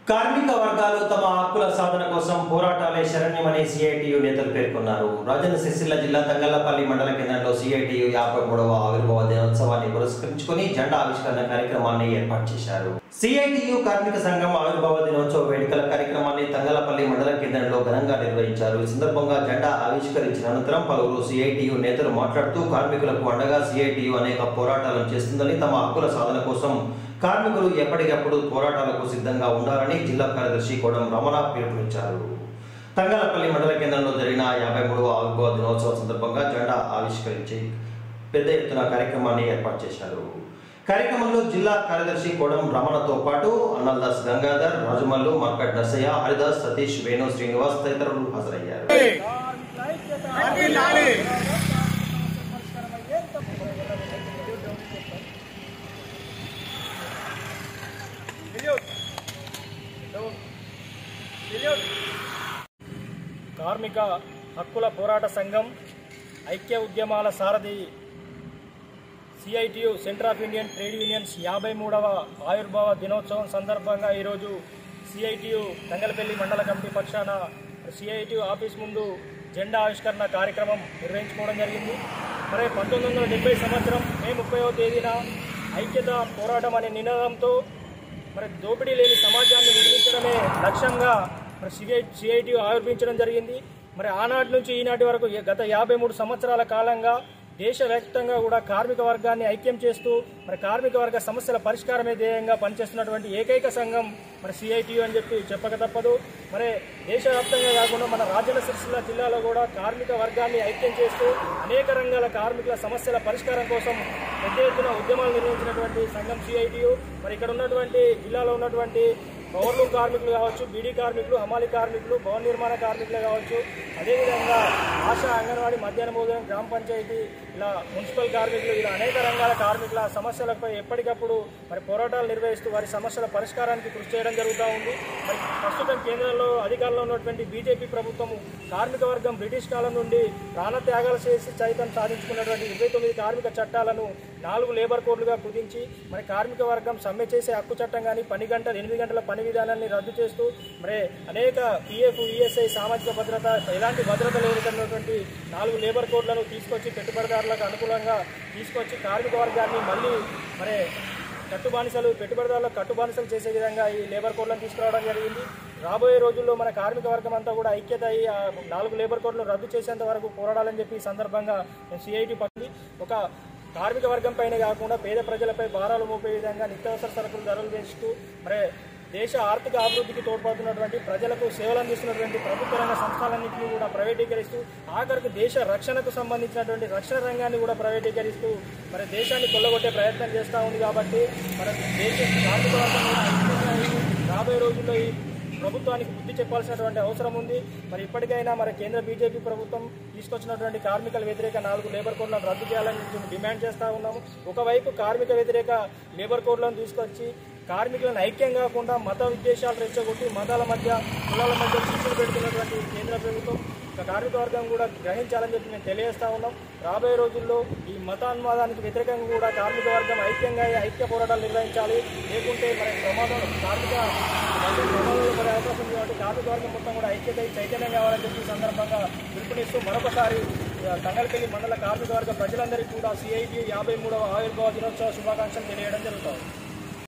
కార్మిక వర్గాలు తమ హక్కుల సాధన కోసం పోరాటాలే శరణ్యమని సిఐటియు నేతలు పేర్కొన్నారు రాజన్న సిరిసిల్ల జిల్లా తంగళ్లపల్లి మండల కేంద్రంలో సిఐటియు యాభై మూడవ ఆవిర్భావ దినోత్సవాన్ని పురస్కరించుకొని జెండా ఆవిష్కరణ కార్యక్రమాన్ని ఏర్పాటు చేశారు సిఐటియు కార్మిక సంఘం ఆవిర్భావ దినోత్సవ వేడుకల కార్యక్రమాన్ని తంగళ్లపల్లి మండల కేంద్రంలో ఘనంగా నిర్వహించారు ఈ సందర్భంగా జెండా ఆవిష్కరించిన అనంతరం పలువురు సిఐటియు నేతలు మాట్లాడుతూ కార్మికులకు అండగా సిఐటియు అనేక పోరాటాలను చేస్తుందని తమ హక్కుల సాధన కోసం కార్మికులు ఎప్పటికప్పుడు పోరాటాలకు సిద్ధంగా ఉండాలని జిల్లా కార్యదర్శి కోడం రమణ పిలుపునిచ్చారు తంగలపల్లి మండల కేంద్రంలో జరిగిన యాభై మూడవ ఆవిర్భావ దినోత్సవం సందర్భంగా జెండా ఆవిష్కరించి పెద్ద ఎత్తున కార్యక్రమాన్ని ఏర్పాటు చేశారు కార్యక్రమంలో జిల్లా కార్యదర్శి కోడం రమణతో పాటు అన్నల్దాస్ గంగాధర్ రాజమల్లు మార్కట్ నర్సయ్య హరిదాస్ సతీష్ వేణు శ్రీనివాస్ తదితరులు హాజరయ్యారు కార్మిక హక్కుల పోరాట సంఘం ఐక్య ఉద్యమాల సారథి CITU centre of Indian trade unions యాభై మూడవ ఆవిర్భావ దినోత్సవం సందర్భంగా ఈరోజు సిఐటియు తంగలపల్లి మండల కమిటీ పక్షాన సిఐటియు ఆఫీస్ ముందు జెండా ఆవిష్కరణ కార్యక్రమం నిర్వహించుకోవడం జరిగింది మరి పంతొమ్మిది వందల డెబ్బై సంవత్సరం మే ముప్పైవ తేదీన ఐక్యత పోరాటం అనే నినాదంతో మరి దోపిడీ లేని సమాజాన్ని నిర్మించడమే లక్ష్యంగా మరి సిఐ సిఐటి ఆవిర్భించడం జరిగింది మరి ఆనాటి నుంచి ఈనాటి వరకు ఏ- గత యాభై మూడు సంవత్సరాల కాలంగా దేశవ్యాప్తంగా కూడా కార్మిక వర్గాన్ని ఐక్యం చేస్తూ మరి కార్మిక వర్గ సమస్యల పరిష్కారమే ధ్యేయంగా పనిచేస్తున్నటువంటి ఏకైక సంఘం మరి సిఐటియు అని చెప్పి చెప్పక తప్పదు మరి దేశవ్యాప్తంగా కాకుండా మన రాజన్న సిరిసిల్ల జిల్లాలో కూడా కార్మిక వర్గాన్ని ఐక్యం చేస్తూ అనేక రంగాల కార్మికుల సమస్యల పరిష్కారం కోసం పెద్ద ఎత్తున ఉద్యమాలు నిర్వహించినటువంటి సంఘం సిఐటియు మరి ఇక్కడ ఉన్నటువంటి జిల్లాలో ఉన్నటువంటి పవర్లూమ్ కార్మికులు కావచ్చు బీడీ కార్మికులు హమాలి కార్మికులు భవన నిర్మాణ కార్మికులు కావచ్చు అదేవిధంగా ఆశా అంగన్వాడీ మధ్యాహ్న భోజనం గ్రామ పంచాయతీ ఇలా మున్సిపల్ కార్మికులు ఇలా అనేక రంగాల కార్మికుల సమస్యలపై ఎప్పటికప్పుడు మరి పోరాటాలు నిర్వహిస్తూ వారి సమస్యల పరిష్కారానికి కృషి చేయడం జరుగుతూ ఉంది మరి ప్రస్తుతం కేంద్రంలో అధికారంలో ఉన్నటువంటి బీజేపీ ప్రభుత్వం కార్మిక వర్గం బ్రిటిష్ కాలం నుండి ప్రాణ త్యాగాలు చేసి సైతం సాధించుకున్నటువంటి ఇరవై తొమ్మిది కార్మిక చట్టాలను నాలుగు లేబర్ కోడ్లుగా కుదించి మరి కార్మిక వర్గం సమ్మె చేసే హక్కు చట్టం కానీ పని గంటలు ఎనిమిది గంటల పని విధానాన్ని రద్దు చేస్తూ మరి అనేక పిఎఫ్ ఈఎస్ఐ సామాజిక భద్రత ఎలాంటి భద్రత లేనటువంటి నాలుగు లేబర్ కోడ్లను తీసుకొచ్చి పెట్టుబడిదారులకు అనుకూలంగా తీసుకొచ్చి కార్మిక వర్గాన్ని మళ్ళీ మరి కట్టుబానిసలు పెట్టుబడిదారులకు కట్టుబానిసలు చేసే విధంగా ఈ లేబర్ కోడ్లను తీసుకురావడం జరిగింది రాబోయే రోజుల్లో మన కార్మిక వర్గం అంతా కూడా ఐక్యత అయ్యి ఆ నాలుగు లేబర్ కోడ్లను రద్దు చేసేంత వరకు పోరాడాలని చెప్పి ఈ సందర్భంగా సిఐటి పక్కన ఒక కార్మిక వర్గం పైన కాకుండా పేద ప్రజలపై భారాలు మోపే విధంగా నిత్యావసర సరుకులు ధరలు పెంచుతూ మరి దేశ ఆర్థిక అభివృద్ధికి తోడ్పడుతున్నటువంటి ప్రజలకు సేవలు అందిస్తున్నటువంటి ప్రభుత్వ రంగ సంస్థలన్నింటినీ కూడా ప్రైవేటీకరిస్తూ ఆఖరికి దేశ రక్షణకు సంబంధించినటువంటి రక్షణ రంగాన్ని కూడా ప్రైవేటీకరిస్తూ మరి దేశాన్ని కొల్లగొట్టే ప్రయత్నం చేస్తూ ఉంది కాబట్టి మరి దేశ కార్మిక వర్గం కూడా ఐక్యంగా అయ్యి రాబోయే రోజుల్లో ఈ ప్రభుత్వానికి బుద్ధి చెప్పాల్సినటువంటి అవసరం ఉంది మరి ఇప్పటికైనా మరి కేంద్ర బీజేపీ ప్రభుత్వం తీసుకొచ్చినటువంటి కార్మికుల వ్యతిరేక నాలుగు లేబర్ కోడ్లను రద్దు చేయాలని మేము డిమాండ్ చేస్తూ ఉన్నాము ఒకవైపు కార్మిక వ్యతిరేక లేబర్ కోడ్లను తీసుకొచ్చి కార్మికులను ఐక్యం కాకుండా మత విద్వేషాలు రెచ్చగొట్టి మతాల మధ్య కులాల మధ్య చిచ్చులు పెడుతున్నటువంటి కేంద్ర ప్రభుత్వం ఇక కార్మిక వర్గం కూడా గ్రహించాలని చెప్పి మేము తెలియజేస్తా ఉన్నాం రాబోయే రోజుల్లో ఈ మతాన్వాదానికి వ్యతిరేకంగా కూడా కార్మిక వర్గం ఐక్యంగా ఈ ఐక్య పోరాటాలు నిర్వహించాలి లేకుంటే మరి ప్రమాదం కార్మిక వర్గం ప్రమాదంలో పడే అవకాశం ఉంది కాబట్టి కార్మిక వర్గం మొత్తం కూడా ఐక్యత అయి చైతన్యం కావాలని చెప్పి ఈ సందర్భంగా పిలుపునిస్తూ మరొకసారి ఆ, తంగలపల్లి మండల కార్మిక వర్గ ప్రజలందరికీ కూడా సిఐటి యాభై మూడవ ఆవిర్భావ దినోత్సవ శుభాకాంక్షలు తెలియడం జరుగుతుంది